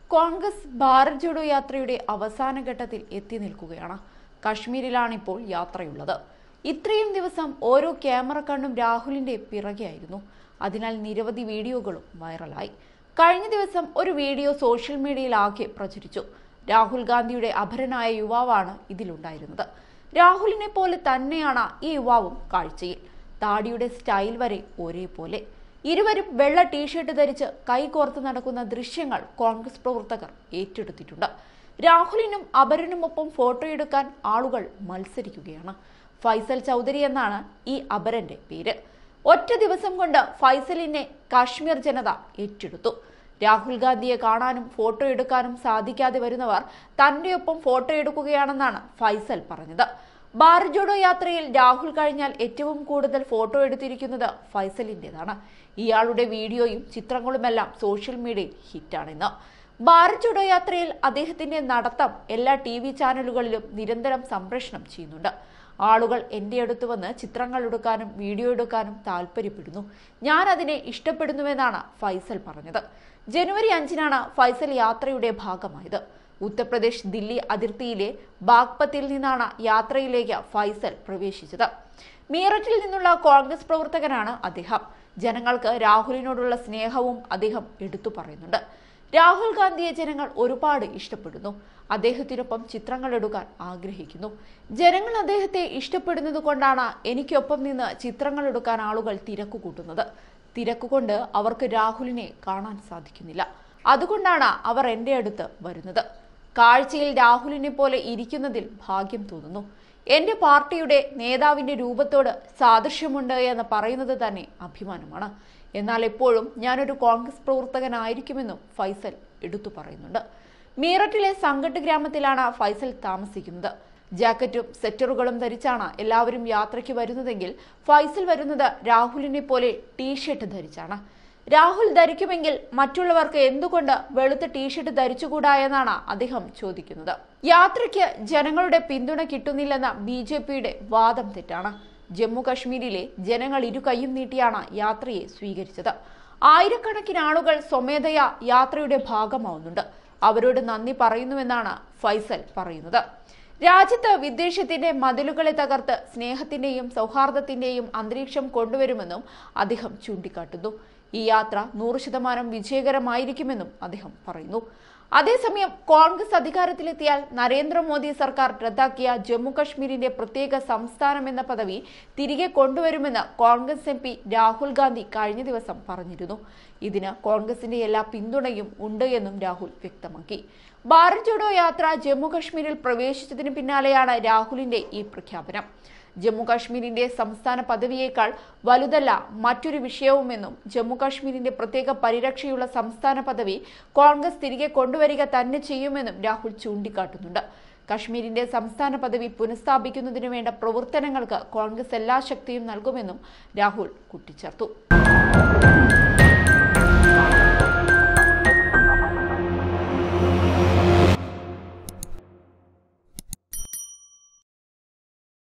കോൺഗ്രസ് ഭാരത് ജോഡോ യാത്രയുടെ അവസാന ഘട്ടത്തിൽ എത്തി നിൽക്കുകയാണ് കശ്മീരിലാണിപ്പോൾ യാത്രയുള്ളത് ഇത്രയും ദിവസം ഓരോ ക്യാമറ കണ്ണും രാഹുലിന്റെ പിറകെയായിരുന്നു അതിനാൽ നിരവധി വീഡിയോകളും വൈറലായി കഴിഞ്ഞ ദിവസം ഒരു വീഡിയോ സോഷ്യൽ മീഡിയയിൽ ആകെ പ്രചരിച്ചു രാഹുൽ ഗാന്ധിയുടെ അപരനായ യുവാവാണ് ഇതിലുണ്ടായിരുന്നത് രാഹുലിനെ പോലെ തന്നെയാണ് ഈ യുവാവും കാഴ്ചയിൽ താടിയുടെ സ്റ്റൈൽ വരെ ഒരേപോലെ ഇരുവരും വെള്ള ടീഷർട്ട് ധരിച്ച് കൈകോർത്ത് നടക്കുന്ന ദൃശ്യങ്ങൾ കോൺഗ്രസ് പ്രവർത്തകർ ഏറ്റെടുത്തിട്ടുണ്ട് രാഹുലിനും അപരനുമൊപ്പം ഫോട്ടോയെടുക്കാൻ ആളുകൾ മത്സരിക്കുകയാണ് ഫൈസൽ ചൗധരി എന്നാണ് ഈ അപരന്റെ പേര് ഒറ്റ ദിവസം കൊണ്ട് ഫൈസലിനെ കാശ്മീർ ജനത ഏറ്റെടുത്തു രാഹുൽ ഗാന്ധിയെ കാണാനും ഫോട്ടോ എടുക്കാനും സാധിക്കാതെ വരുന്നവർ തന്റെ ഒപ്പം ഫോട്ടോ എടുക്കുകയാണെന്നാണ് ഫൈസൽ പറഞ്ഞത് ഭാരത് ജോഡോ യാത്രയിൽ രാഹുൽ കഴിഞ്ഞാൽ ഏറ്റവും കൂടുതൽ ഫോട്ടോ എടുത്തിരിക്കുന്നത് ഫൈസലിൻ്റെതാണ് ഇയാളുടെ വീഡിയോയും ചിത്രങ്ങളുമെല്ലാം സോഷ്യൽ മീഡിയയിൽ ഹിറ്റാണിന്ന് ഭാരത് ജോഡോ യാത്രയിൽ അദ്ദേഹത്തിന്റെ നടത്തം എല്ലാ ടി വി ചാനലുകളിലും നിരന്തരം സംപ്രേഷണം ചെയ്യുന്നുണ്ട് ആളുകൾ എൻ്റെ അടുത്ത് വന്ന് ചിത്രങ്ങൾ എടുക്കാനും വീഡിയോ എടുക്കാനും താല്പര്യപ്പെടുന്നു ഞാൻ അതിനെ ഇഷ്ടപ്പെടുന്നുവെന്നാണ് ഫൈസൽ പറഞ്ഞത് ജനുവരി അഞ്ചിനാണ് ഫൈസൽ യാത്രയുടെ ഭാഗമായത് ഉത്തർപ്രദേശ് ദില്ലി അതിർത്തിയിലെ ബാഗ്പത്തിൽ നിന്നാണ് യാത്രയിലേക്ക് ഫൈസൽ പ്രവേശിച്ചത് മീററ്റിൽ നിന്നുള്ള കോൺഗ്രസ് പ്രവർത്തകനാണ് അദ്ദേഹം ജനങ്ങൾക്ക് രാഹുലിനോടുള്ള സ്നേഹവും അദ്ദേഹം എടുത്തു പറയുന്നുണ്ട് രാഹുൽ ഗാന്ധിയെ ജനങ്ങൾ ഒരുപാട് ഇഷ്ടപ്പെടുന്നു അദ്ദേഹത്തിനൊപ്പം ചിത്രങ്ങൾ എടുക്കാൻ ആഗ്രഹിക്കുന്നു ജനങ്ങൾ അദ്ദേഹത്തെ ഇഷ്ടപ്പെടുന്നത് കൊണ്ടാണ് എനിക്കൊപ്പം നിന്ന് ചിത്രങ്ങൾ എടുക്കാൻ ആളുകൾ തിരക്ക് കൂട്ടുന്നത് തിരക്കുകൊണ്ട് അവർക്ക് രാഹുലിനെ കാണാൻ സാധിക്കുന്നില്ല അതുകൊണ്ടാണ് അവർ എൻ്റെ അടുത്ത് വരുന്നത് കാഴ്ചയിൽ രാഹുലിനെ പോലെ ഇരിക്കുന്നതിൽ ഭാഗ്യം തോന്നുന്നു എൻ്റെ പാർട്ടിയുടെ നേതാവിൻ്റെ രൂപത്തോട് സാദൃശ്യമുണ്ട് എന്ന് പറയുന്നത് തന്നെ അഭിമാനമാണ് എന്നാൽ എപ്പോഴും ഞാനൊരു കോൺഗ്രസ് പ്രവർത്തകനായിരിക്കുമെന്നും ഫൈസൽ എടുത്തു പറയുന്നുണ്ട് മീററ്റിലെ സങ്കട്ട് ഗ്രാമത്തിലാണ് ഫൈസൽ താമസിക്കുന്നത് ജാക്കറ്റും സെറ്ററുകളും ധരിച്ചാണ് എല്ലാവരും യാത്രയ്ക്ക് വരുന്നതെങ്കിൽ ഫൈസൽ വരുന്നത് രാഹുലിനെ പോലെ ടീഷർട്ട് ധരിച്ചാണ് രാഹുൽ ധരിക്കുമെങ്കിൽ മറ്റുള്ളവർക്ക് എന്തുകൊണ്ട് വെളുത്ത ടീഷർട്ട് ധരിച്ചുകൂടാ എന്നാണ് അദ്ദേഹം ചോദിക്കുന്നത് യാത്രയ്ക്ക് ജനങ്ങളുടെ പിന്തുണ കിട്ടുന്നില്ലെന്ന ബി ജെ പിയുടെ വാദം തെറ്റാണ് ജമ്മു കശ്മീരിലെ ജനങ്ങൾ ഇരു കൈയും നീട്ടിയാണ് യാത്രയെ സ്വീകരിച്ചത് ആയിരക്കണക്കിന് ആളുകൾ സ്വമേധയാ യാത്രയുടെ ഭാഗമാവുന്നുണ്ട് അവരോട് നന്ദി പറയുന്നുവെന്നാണ് ഫൈസൽ പറയുന്നത് രാജ്യത്ത് വിദ്വേഷത്തിന്റെ മതിലുകളെ തകർത്ത് സ്നേഹത്തിന്റെയും സൗഹാർദ്ദത്തിന്റെയും അന്തരീക്ഷം കൊണ്ടുവരുമെന്നും അദ്ദേഹം ചൂണ്ടിക്കാട്ടുന്നു ഈ യാത്ര നൂറ് ശതമാനം വിജയകരമായിരിക്കുമെന്നും അദ്ദേഹം പറയുന്നു അതേസമയം കോൺഗ്രസ് അധികാരത്തിലെത്തിയാൽ നരേന്ദ്രമോദി സർക്കാർ റദ്ദാക്കിയ ജമ്മു കശ്മീരിന്റെ പ്രത്യേക സംസ്ഥാനം എന്ന പദവി തിരികെ കൊണ്ടുവരുമെന്ന് കോൺഗ്രസ് എം പി രാഹുൽ ഗാന്ധി കഴിഞ്ഞ ദിവസം പറഞ്ഞിരുന്നു ഇതിന് കോൺഗ്രസിന്റെ എല്ലാ പിന്തുണയും ഉണ്ട് എന്നും രാഹുൽ വ്യക്തമാക്കി ഭാരത് ജോഡോ യാത്ര ജമ്മു കശ്മീരിൽ പ്രവേശിച്ചതിന് പിന്നാലെയാണ് രാഹുലിന്റെ ഈ പ്രഖ്യാപനം ജമ്മു കാശ്മീരിന്റെ സംസ്ഥാന പദവിയേക്കാൾ വലുതല്ല മറ്റൊരു വിഷയവുമെന്നും ജമ്മു കാശ്മീരിന്റെ പ്രത്യേക പരിരക്ഷയുള്ള സംസ്ഥാന പദവി കോൺഗ്രസ് തിരികെ കൊണ്ടുവരിക തന്നെ ചെയ്യുമെന്നും രാഹുൽ ചൂണ്ടിക്കാട്ടുന്നുണ്ട് കശ്മീരിന്റെ സംസ്ഥാന പദവി പുനഃസ്ഥാപിക്കുന്നതിനു വേണ്ട പ്രവർത്തനങ്ങൾക്ക് കോൺഗ്രസ് എല്ലാ ശക്തിയും നൽകുമെന്നും രാഹുൽ കൂട്ടിച്ചേർത്തു